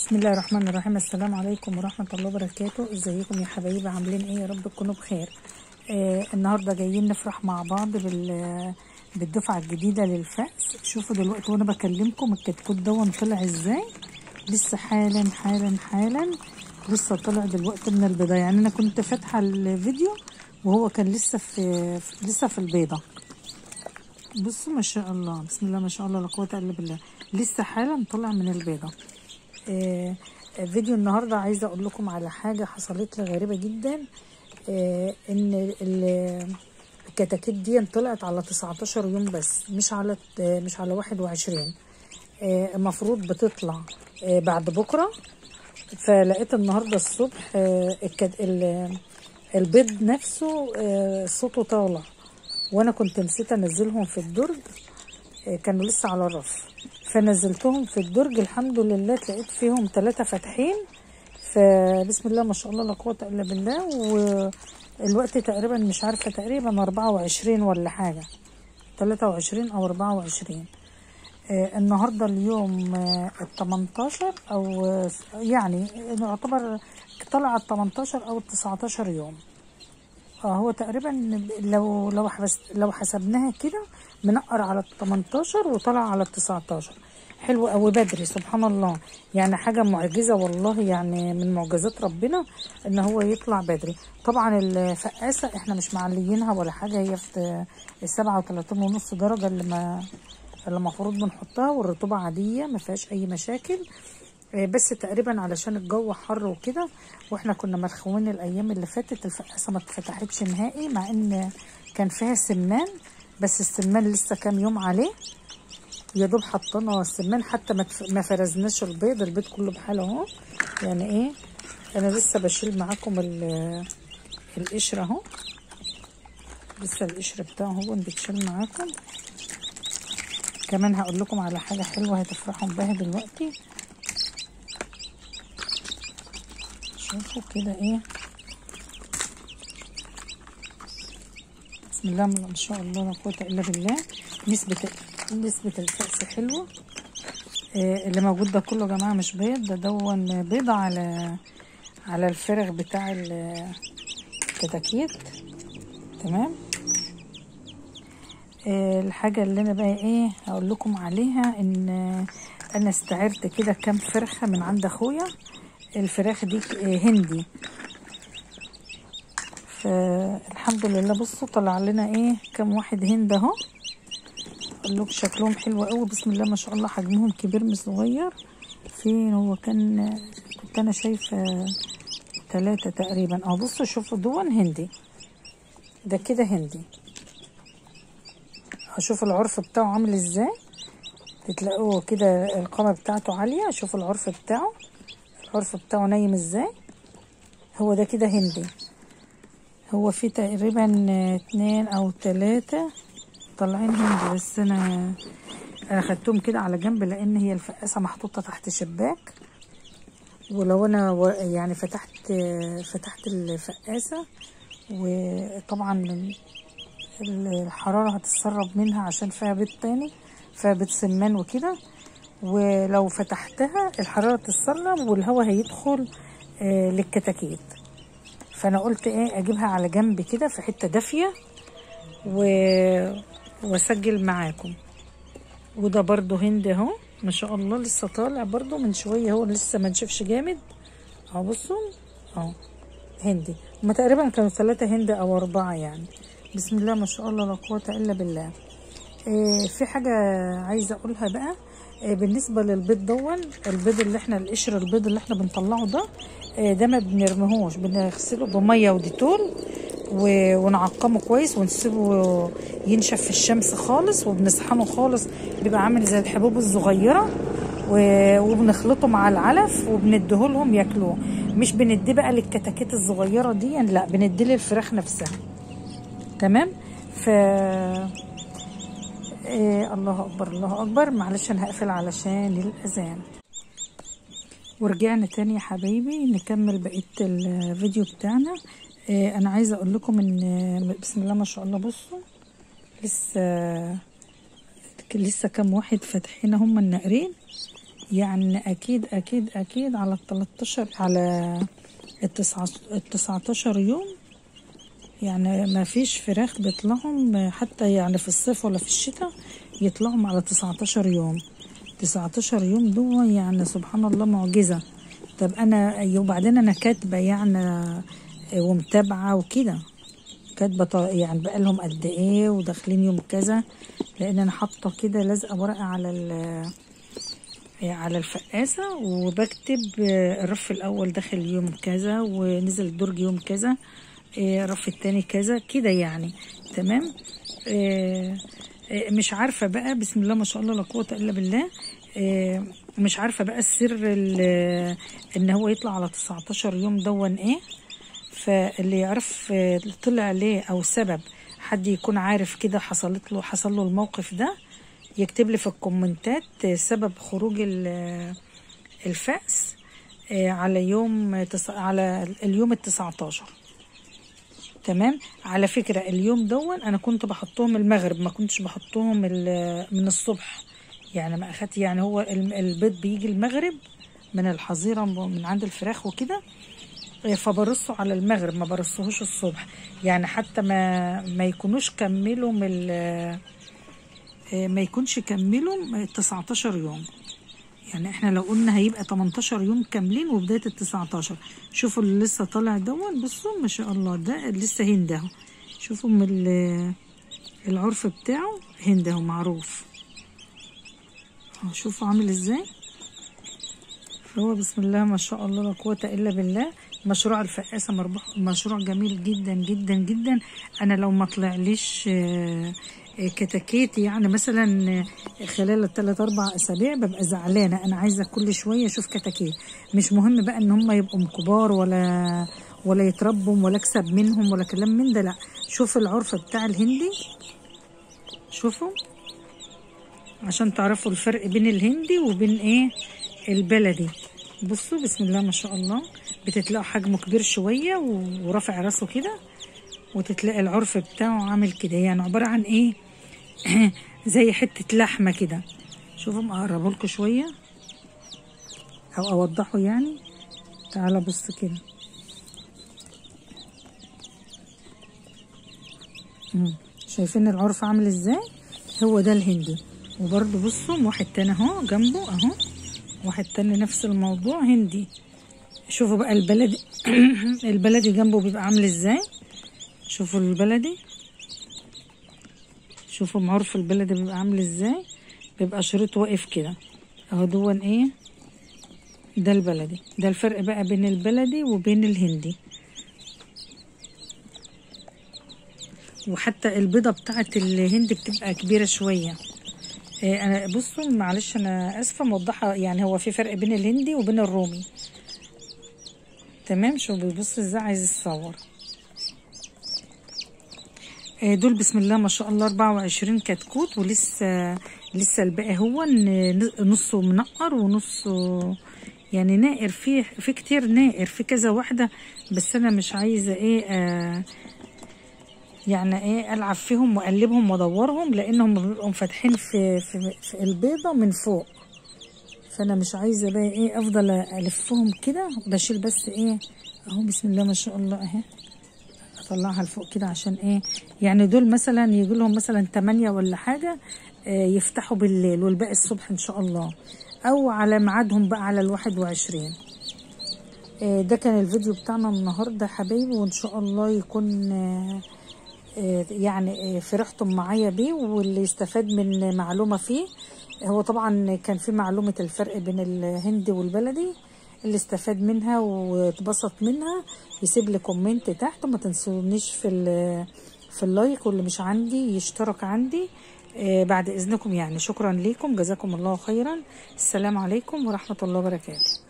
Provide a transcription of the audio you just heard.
بسم الله الرحمن الرحيم السلام عليكم ورحمة الله وبركاته ازيكم يا حبايبي عاملين ايه يا رب تكونوا بخير آه النهارده جايين نفرح مع بعض بال بالدفعة الجديدة للفأس شوفوا دلوقتي وانا بكلمكم الكتكوت دون طلع ازاي لسه حالا حالا حالا لسه طلع دلوقتي من البيضة يعني انا كنت فاتحة الفيديو وهو كان لسه في لسه في البيضة بصوا ما شاء الله بسم الله ما شاء الله لا قوة الا بالله لسه حالا طلع من البيضة آه فيديو النهاردة عايزة اقول لكم على حاجة حصلت لي غريبة جدا آه ان الكتاكيت دي طلعت على 19 يوم بس مش على آه مش على 21 المفروض بتطلع بعد بكرة فلقيت النهاردة الصبح البيض نفسه صوته طالع وانا كنت نسيت انزلهم في الدرج كانوا لسه على الرف فنزلتهم في الدرج الحمد لله تلاقيت فيهم ثلاثة فاتحين فبسم الله ما شاء الله لا قوة الا بالله والوقت تقريبا مش عارفة تقريبا أربعة وعشرين ولا حاجة تلاتة وعشرين أو أربعة وعشرين آه النهاردة اليوم آه التمنتاشر أو آه يعني يعتبر طلع التمنتاشر أو التسعتاشر يوم اه هو تقريبا لو لو حبس لو حسبناها كده منقر على ال 18 وطلع على ال 19 حلو قوي بدري سبحان الله يعني حاجه معجزه والله يعني من معجزات ربنا ان هو يطلع بدري طبعا الفقاسه احنا مش معليينها ولا حاجه هي في ال 37 ونص درجه اللي ما اللي المفروض بنحطها والرطوبه عاديه ما فيهاش اي مشاكل بس تقريبا علشان الجو حر وكده واحنا كنا مرخوين الايام اللي فاتت الفقاسه ما اتفتحتش نهائي مع ان كان فيها سمان بس السمان لسه كام يوم عليه يا دوب حطينا السمان حتى ما فرزناش البيض البيض كله بحاله اهو يعني ايه انا لسه بشيل معاكم القشره اهو لسه القشر بتاعه هو بيتشيل معاكم كمان هقول لكم على حاجه حلوه هتفرحوا بها دلوقتي شوفوا كده ايه بسم الله ما شاء الله لا قوه الا بالله نسبه نسبه الفأس حلوه إيه اللي موجود ده كله يا جماعه مش بيض ده دون بيضه على على الفرغ بتاع الكتاكيت تمام إيه الحاجه اللي انا بقى ايه هقول لكم عليها ان انا استعرت كده كام فرخه من عند اخويا الفراخ دي هندي فالحمد لله بصوا طلع لنا ايه كام واحد هند اهو اقول لكم شكلهم حلو قوي بسم الله ما شاء الله حجمهم كبير مش صغير فين هو كان كنت انا شايفه ثلاثة تقريبا اه بصوا شوفوا دون هندي ده كده هندي هشوف العرف بتاعه عامل ازاي تلاقوه كده القامة بتاعته عالية شوفوا العرف بتاعه العرف بتاعه نايم ازاي هو ده كده هندي هو في تقريبا اتنين او تلاتة طالعين هندي بس انا انا خدتهم كده على جنب لان هي الفقاسة محطوطة تحت شباك ولو انا يعني فتحت فتحت الفقاسة وطبعا الحرارة هتتسرب منها عشان فيها بيض تاني فيها بيض سمان وكده ولو فتحتها الحرارة تتسرب والهواء هيدخل آه للكتاكيت فانا قلت ايه اجيبها على جنب كده في حتة دافية و... واسجل معاكم وده برضو هند اهو ما شاء الله لسه طالع برضو من شوية هو لسه ما نشفش جامد اهو بصوا اهو هندي هما تقريبا كانوا ثلاثة هند او اربعة يعني بسم الله ما شاء الله لا قوة الا بالله آه في حاجة عايزة اقولها بقى بالنسبه للبيض دون البيض اللي احنا القشر البيض اللي احنا بنطلعه ده ده ما بنرميهوش بنغسله بميه وديتول ونعقمه كويس ونسيبه ينشف في الشمس خالص وبنسحنه خالص بيبقى عامل زي الحبوب الصغيره وبنخلطه مع العلف وبنديهولهم ياكلوه مش بنديه بقى للكتاكيت الصغيره دي لا بنديه للفراخ نفسها تمام ف إيه الله اكبر الله اكبر معلش انا هقفل علشان الاذان ورجعنا تاني يا حبايبي نكمل بقيه الفيديو بتاعنا إيه انا عايزه اقول لكم ان بسم الله ما شاء الله بصوا لسه لسه كام واحد فاتحين هم النقرين يعني اكيد اكيد اكيد على ال 13 على التسعة التسعتاشر يوم يعني ما فيش فراخ بيطلعهم حتى يعني في الصيف ولا في الشتاء يطلعهم على 19 يوم 19 يوم دول يعني سبحان الله معجزة طب انا وبعدين انا كاتبة يعني ومتابعة وكده كاتبة ط- يعني بقالهم قد ايه وداخلين يوم كذا لان انا حاطة كده لازقة ورقة على ال على الفقاسة وبكتب آه، الرف الأول داخل يوم كذا ونزل الدرج يوم كذا آه، الرف التاني كذا كده يعني تمام آه، آه، مش عارفة بقى بسم الله ما شاء الله لا قوة إلا بالله آه، مش عارفة بقى السر ال- إن هو يطلع على 19 يوم دون إيه فاللي يعرف آه، طلع ليه أو سبب حد يكون عارف كده حصلت له حصل له الموقف ده يكتب لي في الكومنتات سبب خروج ال- الفأس آه، على يوم تس... على اليوم التسعتاشر تمام على فكرة اليوم دون أنا كنت بحطهم المغرب ما كنتش بحطهم ال- من الصبح يعني ما أخدت يعني هو الم- البيض بيجي المغرب من الحظيرة من عند الفراخ وكده فبرصه على المغرب ما برصهوش الصبح يعني حتى ما ما يكونوش كملوا من ال- آه، ما يكونش كملوا 19 يوم يعني احنا لو قلنا هيبقى 18 يوم كاملين وبداية ال 19 شوفوا اللي لسه طالع دون بصوا ما شاء الله ده لسه هند اهو شوفوا من ال- العرف بتاعه هند اهو معروف اهو شوفوا عامل ازاي فهو بسم الله ما شاء الله لا قوة إلا بالله مشروع الفقاسة مربوح مشروع جميل جدا جدا جدا أنا لو ما طلعليش آه، آه، كتاكيت يعني مثلا آه، خلال الثلاث أربع أسابيع ببقى زعلانة أنا عايزة كل شوية أشوف كتاكيت مش مهم بقى إن هم يبقوا كبار ولا ولا يتربوا ولا أكسب منهم ولا كلام من ده لأ شوف العرف بتاع الهندي شوفوا عشان تعرفوا الفرق بين الهندي وبين ايه البلدي بصوا بسم الله ما شاء الله بتتلاقوا حجمه كبير شوية و- ورافع راسه كده وتتلاقي العرف بتاعه عامل كده يعني عبارة عن ايه زي حتة لحمة كده شوفوا مقربه لكم شوية او اوضحه يعني تعالى بص كده مم. شايفين العرف عامل ازاي هو ده الهندي وبرضه بصوا واحد تاني اهو جنبه اهو واحد تاني نفس الموضوع هندي شوفوا بقى البلدي البلدي جنبه بيبقى عامل ازاي شوفوا البلدي شوفوا معروف البلدي بيبقى عامل ازاي بيبقى شريط واقف كده اهو دون ايه ده البلدي ده الفرق بقى بين البلدي وبين الهندي وحتى البيضة بتاعت الهند بتبقى كبيرة شوية إيه انا بصوا معلش انا اسفة موضحة يعني هو في فرق بين الهندي وبين الرومي تمام شو بيبص ازاي عايز يصور إيه دول بسم الله ما شاء الله 24 كتكوت ولسه لسه الباقي هو ن- نصه منقر ونصه يعني نائر في في كتير نائر في كذا واحدة بس انا مش عايزة ايه آه يعني ايه العب فيهم واقلبهم وادورهم لانهم بيبقوا فاتحين في, في في البيضه من فوق فانا مش عايزه بقى ايه افضل الفهم كده بشيل بس ايه اهو بسم الله ما شاء الله اهي اطلعها لفوق كده عشان ايه يعني دول مثلا يجي لهم مثلا 8 ولا حاجه آه، يفتحوا بالليل والباقي الصبح ان شاء الله او على ميعادهم بقى على الواحد وعشرين آه، ده كان الفيديو بتاعنا النهارده حبايبي وان شاء الله يكون آه، آه، يعني آه، فرحتم معايا بيه واللي استفاد من معلومة فيه هو طبعا كان في معلومة الفرق بين الهندي والبلدي اللي استفاد منها واتبسط منها يسيب لي كومنت تحت وما تنسونيش في ال- في اللايك واللي مش عندي يشترك عندي آه، بعد اذنكم يعني شكرا ليكم جزاكم الله خيرا السلام عليكم ورحمة الله وبركاته